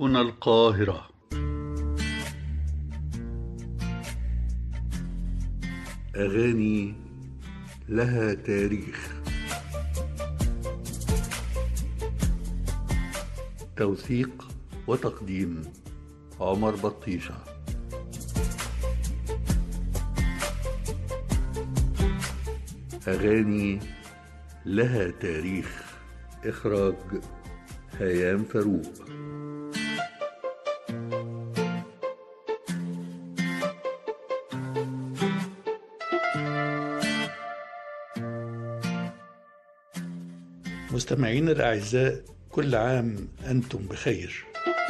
هنا القاهرة أغاني لها تاريخ توثيق وتقديم عمر بطيشة أغاني لها تاريخ إخراج هيام فاروق مستمعينا الأعزاء كل عام أنتم بخير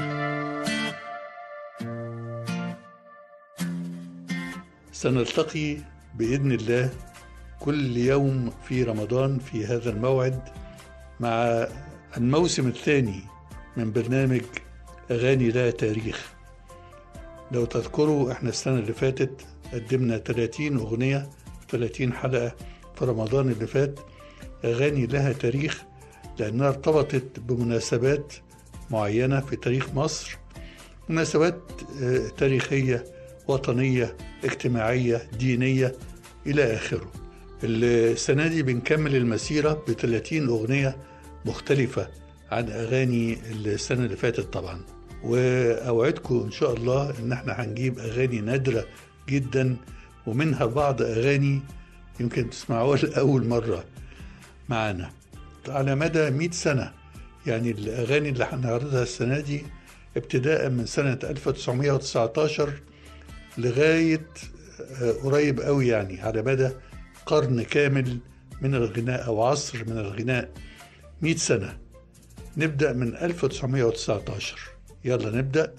سنلتقي بإذن الله كل يوم في رمضان في هذا الموعد مع الموسم الثاني من برنامج أغاني لها تاريخ لو تذكروا احنا السنة اللي فاتت قدمنا 30 أغنية 30 حلقة في رمضان اللي فات أغاني لها تاريخ لأنها ارتبطت بمناسبات معينة في تاريخ مصر مناسبات تاريخية وطنية اجتماعية دينية إلى آخره السنة دي بنكمل المسيرة ب 30 أغنية مختلفة عن أغاني السنة اللي فاتت طبعا وأوعدكم إن شاء الله إن احنا هنجيب أغاني نادرة جدا ومنها بعض أغاني يمكن تسمعوها لأول مرة معانا على مدى 100 سنة يعني الأغاني اللي هنعرضها السنة دي ابتداء من سنة 1919 لغاية قريب قوي يعني على مدى قرن كامل من الغناء أو عصر من الغناء 100 سنة نبدأ من 1919 يلا نبدأ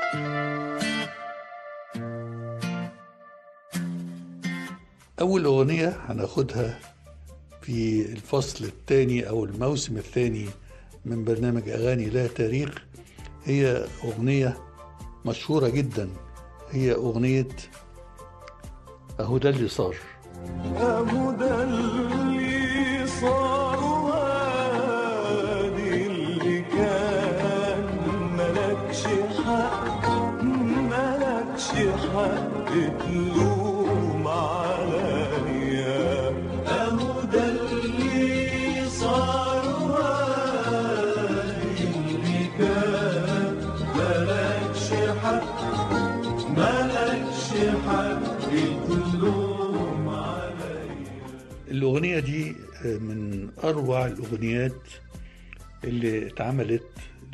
أول أغنية هناخدها في الفصل الثاني أو الموسم الثاني من برنامج أغاني لها تاريخ هي أغنية مشهورة جدا هي أغنية أهو ده اللي صار أهو ده اللي صار وادي اللي كان ملكش حق ملكش حق تلوم عليا أهو ده اللي صار وادي اللي كان ملكش حق ملكش حق تلوم عليا الأغنية دي من أروع الأغنيات اللي اتعملت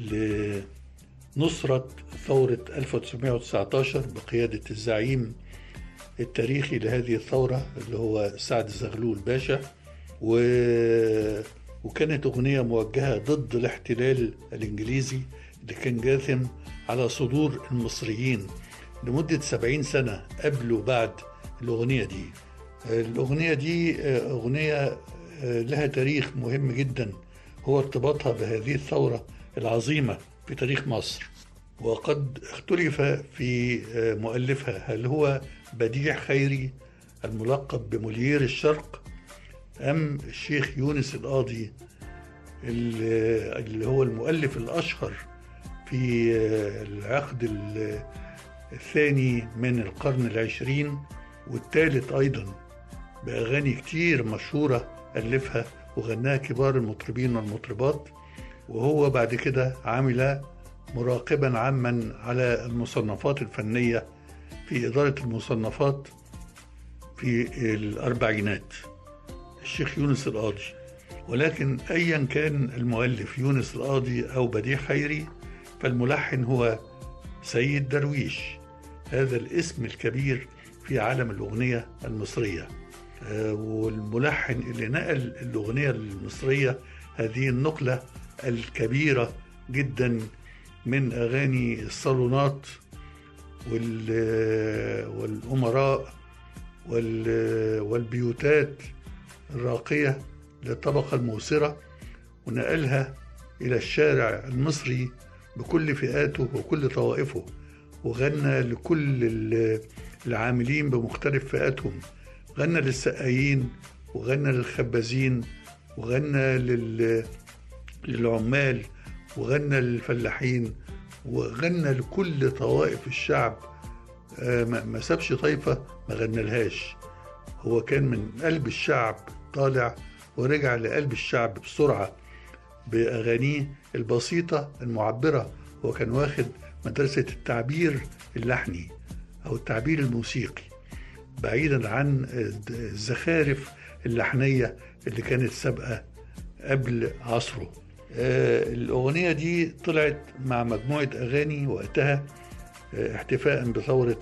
لنصرة ثورة 1919 بقيادة الزعيم التاريخي لهذه الثورة اللي هو سعد زغلول باشا و... وكانت أغنية موجهة ضد الاحتلال الإنجليزي اللي كان جاثم على صدور المصريين لمدة سبعين سنة قبل وبعد الأغنية دي الأغنية دي أغنية لها تاريخ مهم جدا هو ارتباطها بهذه الثورة العظيمة في تاريخ مصر وقد اختلف في مؤلفها هل هو بديع خيري الملقب بموليير الشرق أم الشيخ يونس القاضي اللي هو المؤلف الأشهر في العقد الثاني من القرن العشرين والثالث أيضا بأغاني كتير مشهورة ألفها وغناها كبار المطربين والمطربات وهو بعد كده عمل مراقبا عاما على المصنفات الفنية في إدارة المصنفات في الأربعينات الشيخ يونس القاضي ولكن أيا كان المؤلف يونس القاضي أو بديع خيري فالملحن هو سيد درويش هذا الاسم الكبير في عالم الأغنية المصرية والملحن اللي نقل الأغنية المصرية هذه النقلة الكبيرة جدا من أغاني الصالونات والأمراء والبيوتات الراقية للطبقة الموسرة ونقلها إلى الشارع المصري بكل فئاته وكل طوائفه وغنى لكل العاملين بمختلف فئاتهم غنى للسقايين وغنى للخبازين وغنى لل... للعمال وغنى للفلاحين وغنى لكل طوائف الشعب آه، ما ما سابش طائفة ما غنلهاش هو كان من قلب الشعب طالع ورجع لقلب الشعب بسرعة بأغانيه البسيطة المعبرة هو كان واخد مدرسة التعبير اللحني أو التعبير الموسيقي بعيدا عن الزخارف اللحنية اللي كانت سابقة قبل عصره آه، الأغنية دي طلعت مع مجموعة أغاني وقتها آه، احتفاء بثورة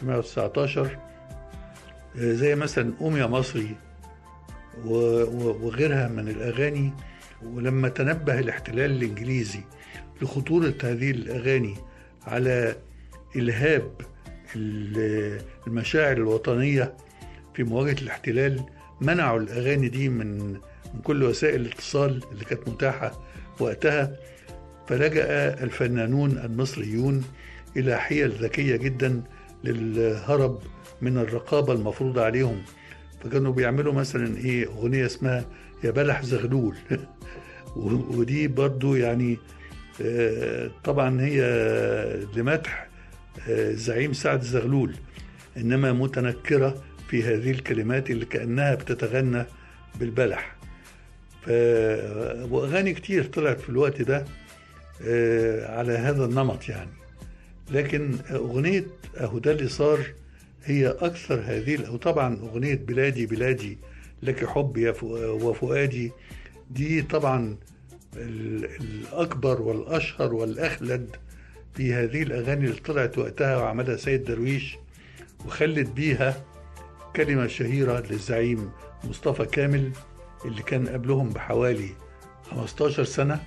1919 آه، زي مثلا قوم يا مصري و- و- وغيرها من الأغاني ولما تنبه الاحتلال الإنجليزي لخطورة هذه الأغاني على إلهاب ال- المشاعر الوطنية في مواجهة الاحتلال منعوا الأغاني دي من من كل وسائل الاتصال اللي كانت متاحة وقتها فلجأ الفنانون المصريون إلى حيل ذكية جدا للهرب من الرقابة المفروضة عليهم فكانوا بيعملوا مثلا إيه أغنية اسمها يا بلح زغلول و- ودي برضو يعني آه، طبعا هي لمدح آه، الزعيم سعد زغلول إنما متنكرة في هذه الكلمات اللي كأنها بتتغنى بالبلح ف... وأغاني كتير طلعت في الوقت ده آه، على هذا النمط يعني لكن أغنية أهو ده اللي صار هي أكثر هذه أو طبعا أغنية بلادي بلادي لك حب يا فؤ- وفؤادي دي طبعا ال- الأكبر والأشهر والأخلد في هذه الأغاني اللي طلعت وقتها وعملها سيد درويش وخلت بيها كلمة شهيرة للزعيم مصطفى كامل اللي كان قبلهم بحوالي 15 سنة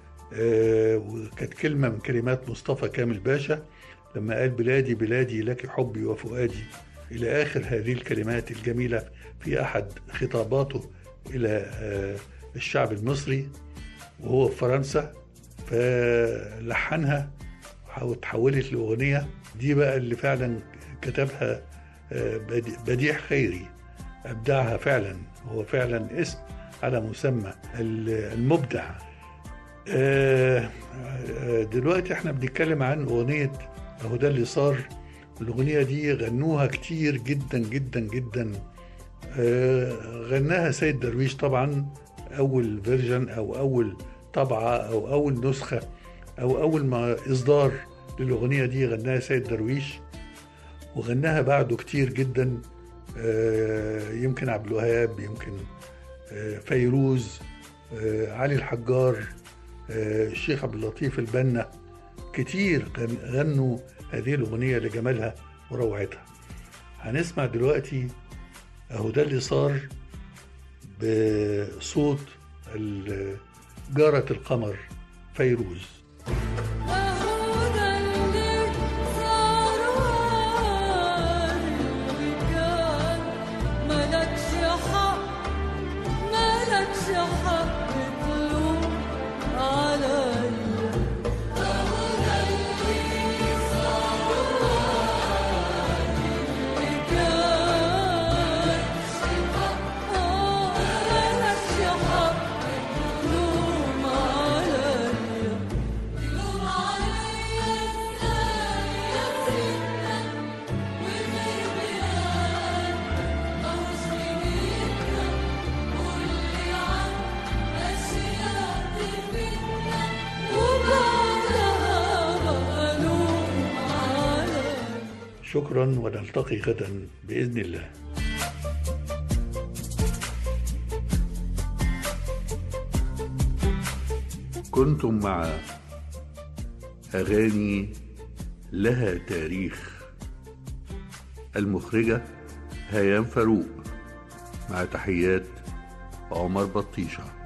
آه، وكانت كلمة من كلمات مصطفى كامل باشا لما قال بلادي بلادي لك حبي وفؤادي إلى آخر هذه الكلمات الجميلة في أحد خطاباته إلى آه، الشعب المصري وهو في فرنسا فلحنها وتحولت لأغنية دي بقى اللي فعلا كتبها آه، بدي- بديع خيري أبدعها فعلا هو فعلا اسم على مسمى ال- المبدع آه، آه، دلوقتي احنا بنتكلم عن أغنية أهو ده اللي صار الأغنية دي غنوها كتير جدا جدا جدا آه، غناها سيد درويش طبعا أول فيرجن أو أول طبعة أو أول نسخة أو أول ما إصدار للأغنية دي غناها سيد درويش وغناها بعده كتير جدا آه، يمكن عبد الوهاب يمكن آه، فيروز آه، علي الحجار آه، الشيخ عبد اللطيف البنا كتير غن- غنوا هذه الأغنية لجمالها وروعتها هنسمع دلوقتي أهو ده اللي صار بصوت ال- جارة القمر فيروز أهو ده اللي صار واللي كان ملكش حق ملكش حق تلوم عليا أهو ده اللي صار واللي كان آه ملكش حق تلوم عليا تلوم عليا ازاي يا ستة وغير بيان ماهوش بإيدنا قولي عن أشياء تفيدنا وبعدها بقى لوم عليا شكرا ونلتقي غدا بإذن الله كنتم مع أغاني لها تاريخ المخرجة هيام فاروق مع تحيات عمر بطيشه